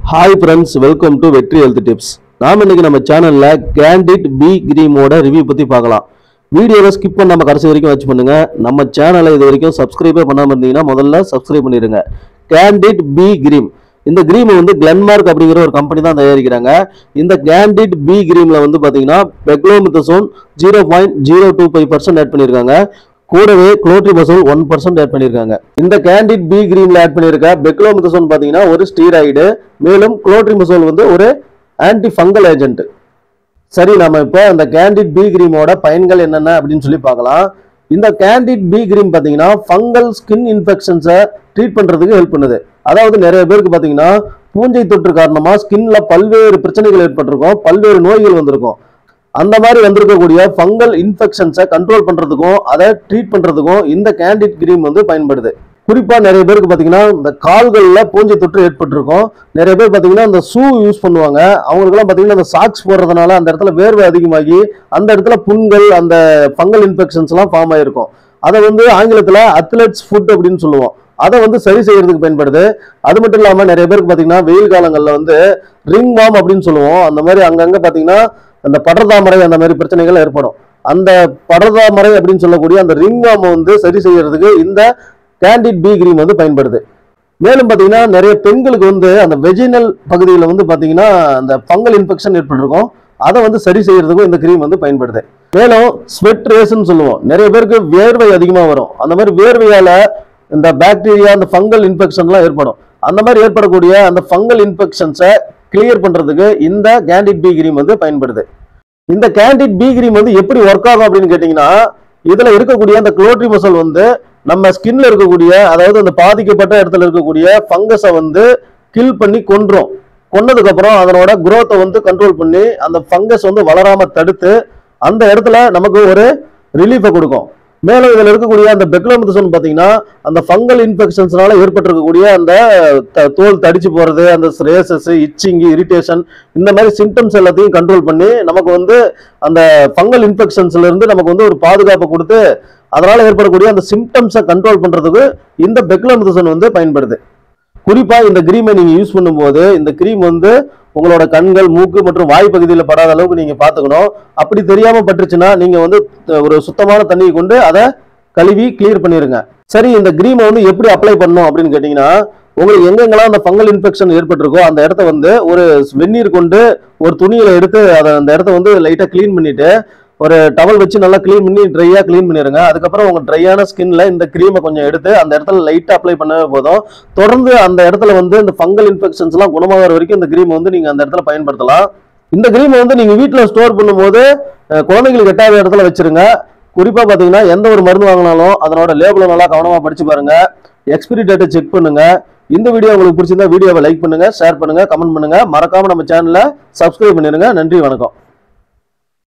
hi friends welcome to Vetri health tips நாம இன்னைக்கு நம்ம சேனல்ல கேண்டிட் பி கிரீமோட ரிவ்யூ பத்தி பார்க்கலாம் வீடியோவை ஸ்கிப் பண்ணாம கடைசி வரைக்கும் வாட்ச் பண்ணுங்க நம்ம சேனலை இது வரைக்கும் சப்ஸ்கிரைபே பண்ணாம இருந்தீங்கன்னா முதல்ல சப்ஸ்கிரைப் பண்ணிடுங்க கேண்டிட் பி கிரீம் இந்த கிரீம் வந்து கிளென்மார்க் அப்படிங்கிற ஒரு கம்பெனி தான் தயாரிக்கிறாங்க இந்த கேண்டிட் பி கிரீம்ல வந்து பாத்தீங்கன்னா beclomethasone zero point zero two five percent add பண்ணியிருக்காங்க கூடவே குளோட்ரிபசோல் ஒன் பர்சன்ட் ஆட் பண்ணியிருக்காங்க இந்த கேண்டிட் பி கிரீம்ல ஆட் பண்ணியிருக்க பெக்லோமித்தசோன் பாத்தீங்கன்னா ஒரு ஸ்டீராய்டு மேலும் குளோட்ரிபசோல் வந்து ஒரு ஆன்டி ஃபங்கல் ஏஜென்ட் சரி நம்ம இப்போ அந்த கேண்டிட் பி கிரீமோட பயன்கள் என்னென்ன அப்படின்னு சொல்லி பார்க்கலாம் இந்த கேண்டிட் பி கிரீம் பார்த்தீங்கன்னா ஃபங்கல் ஸ்கின் இன்ஃபெக்ஷன்ஸை ட்ரீட் பண்ணுறதுக்கு ஹெல்ப் பண்ணுது அதாவது நிறைய பேருக்கு பார்த்தீங்கன்னா பூஞ்சை தொற்று காரணமாக ஸ்கின்ல பல்வேறு பிரச்சனைகள் ஏற்பட்டிருக்கும் பல்வேறு நோய்கள் வந்திருக்கும் அந்த மாதிரி வந்திருக்கக்கூடிய ஃபங்கல் இன்ஃபெக்ஷன்ஸை கண்ட்ரோல் பண்ணுறதுக்கும் அதை ட்ரீட் பண்ணுறதுக்கும் இந்த கேண்டிட் கிரீம் வந்து பயன்படுது குறிப்பாக நிறைய பேருக்கு பார்த்தீங்கன்னா இந்த கால்களில் பூஞ்சை தொற்று ஏற்பட்டிருக்கும் நிறைய பேர் பார்த்தீங்கன்னா இந்த ஷூ யூஸ் பண்ணுவாங்க அவங்களுக்குலாம் பார்த்தீங்கன்னா அந்த சாக்ஸ் போடுறதுனால அந்த இடத்துல வேர்வை அதிகமாகி அந்த இடத்துல புண்கள் அந்த ஃபங்கல் இன்ஃபெக்ஷன்ஸ்லாம் ஃபார்ம் ஆயிருக்கும் அதை வந்து ஆங்கிலத்தில் அத்லெட்ஸ் ஃபுட் அப்படின்னு சொல்லுவோம் அதை வந்து சரி செய்யறதுக்கு பயன்படுது அது மட்டும் இல்லாமல் நிறைய பேருக்கு பார்த்தீங்கன்னா வெயில் காலங்களில் வந்து ரிங் வாம் அப்படின்னு சொல்லுவோம் அந்த மாதிரி அங்கங்கே பார்த்தீங்கன்னா அந்த படர்தாமரை அந்த மாதிரி பிரச்சனைகள் ஏற்படும் அந்த படர்தாமரை அப்படின்னு சொல்லக்கூடிய அந்த ரிங் வாம் வந்து சரி செய்யறதுக்கு இந்த கேண்டிட் பி கிரீம் வந்து பயன்படுது மேலும் பார்த்தீங்கன்னா நிறைய பெண்களுக்கு வந்து அந்த வெஜினல் பகுதியில் வந்து பார்த்தீங்கன்னா அந்த ஃபங்கல் இன்ஃபெக்ஷன் ஏற்பட்டிருக்கும் அதை வந்து சரி செய்யறதுக்கும் இந்த கிரீம் வந்து பயன்படுது மேலும் ஸ்வெட் ரேஸ்ன்னு சொல்லுவோம் நிறைய பேருக்கு வேர்வை அதிகமாக வரும் அந்த மாதிரி வேர்வையால இந்த பாக்டீரியா அந்த ஃபங்கல் இன்ஃபெக்ஷன்லாம் ஏற்படும் அந்த மாதிரி ஏற்படக்கூடிய அந்த ஃபங்கல் இன்ஃபெக்ஷன்ஸை கிளியர் பண்றதுக்கு இந்த கேண்டிட் பி கிரீம் வந்து பயன்படுது இந்த கேண்டிட் பி கிரீம் வந்து எப்படி ஒர்க் ஆகும் அப்படின்னு கேட்டிங்கன்னா இதுல இருக்கக்கூடிய அந்த குளோட்ரிமசல் வந்து நம்ம ஸ்கின்ல இருக்கக்கூடிய அதாவது அந்த பாதிக்கப்பட்ட இடத்துல இருக்கக்கூடிய ஃபங்கஸை வந்து கில் பண்ணி கொன்றும் கொன்னதுக்கு அப்புறம் அதனோட குரோத்தை வந்து கண்ட்ரோல் பண்ணி அந்த ஃபங்கஸ் வந்து வளராம தடுத்து அந்த இடத்துல நமக்கு ஒரு ரிலீஃபை கொடுக்கும் மேலும் இதுல இருக்கக்கூடிய அந்த பெக்லோமிதசோன் பாத்தீங்கன்னா அந்த ஃபங்கல் இன்ஃபெக்ஷன்ஸ்னால ஏற்பட்டிருக்கக்கூடிய அந்த த- தோல் தடிச்சு போறது அந்த ரேசஸ் இச்சிங் இரிட்டேஷன் இந்த மாதிரி சிம்டம்ஸ் எல்லாத்தையும் கண்ட்ரோல் பண்ணி நமக்கு வந்து அந்த ஃபங்கல் இன்ஃபெக்ஷன்ஸ்ல இருந்து நமக்கு வந்து ஒரு பாதுகாப்பை கொடுத்து அதனால ஏற்படக்கூடிய அந்த சிம்டம்ஸை கண்ட்ரோல் பண்றதுக்கு இந்த பெக்லோமிதசோன் வந்து பயன்படுது குறிப்பா இந்த கிரீமை நீங்க யூஸ் பண்ணும்போது இந்த கிரீம் வந்து உங்களோட கண்கள் மூக்கு மற்றும் வாய் பகுதியில் படாத அளவுக்கு நீங்க பாத்துக்கணும் அப்படி தெரியாம பட்டுச்சுன்னா நீங்க வந்து த- ஒரு சுத்தமான தண்ணியை கொண்டு அதை கழுவி கிளியர் பண்ணிருங்க சரி இந்த கிரீமை வந்து எப்படி அப்ளை பண்ணணும் அப்படின்னு கேட்டீங்கன்னா உங்களுக்கு எங்கெங்கெல்லாம் அந்த ஃபங்கல் இன்ஃபெக்ஷன் ஏற்பட்டிருக்கோ அந்த இடத்த வந்து ஒரு வெந்நீர் கொண்டு ஒரு துணியில எடுத்து அதை அந்த இடத்த வந்து லைட்டா க்ளீன் பண்ணிட்டு ஒரு டவல் வச்சு நல்லா க்ளீன் பண்ணி ட்ரையா க்ளீன் பண்ணிருங்க அதுக்கப்புறம் உங்க ட்ரையான ஸ்கின்ல இந்த க்ரீமை கொஞ்சம் எடுத்து அந்த இடத்துல லைட்டா அப்ளை பண்ணவே போதும் தொடர்ந்து அந்த இடத்துல வந்து இந்த ஃபங்கல் இன்ஃபெக்ஷன்ஸ் எல்லாம் குணமாகிற வரைக்கும் இந்த க்ரீம் வந்து நீங்க அந்த இடத்துல பயன்படுத்தலாம் இந்த க்ரீமை வந்து நீங்க வீட்ல ஸ்டோர் பண்ணும்போது அஹ், குழந்தைங்களுக்கு எட்டாத இடத்துல வச்சிருங்க குறிப்பா பாத்தீங்கன்னா எந்த ஒரு மருந்து வாங்கினாலும் அதனோட லேபிளை நல்லா கவனமா படிச்சு பாருங்க எக்ஸ்பிரி டேட்டை செக் பண்ணுங்க இந்த வீடியோ உங்களுக்கு பிடிச்சிருந்தா வீடியோவை லைக் பண்ணுங்க ஷேர் பண்ணுங்க கமெண்ட் பண்ணுங்க மறக்காம நம்ம சேனலை சப்ஸ்கிரைப் பண்ணிருங்க நன்றி வணக்கம்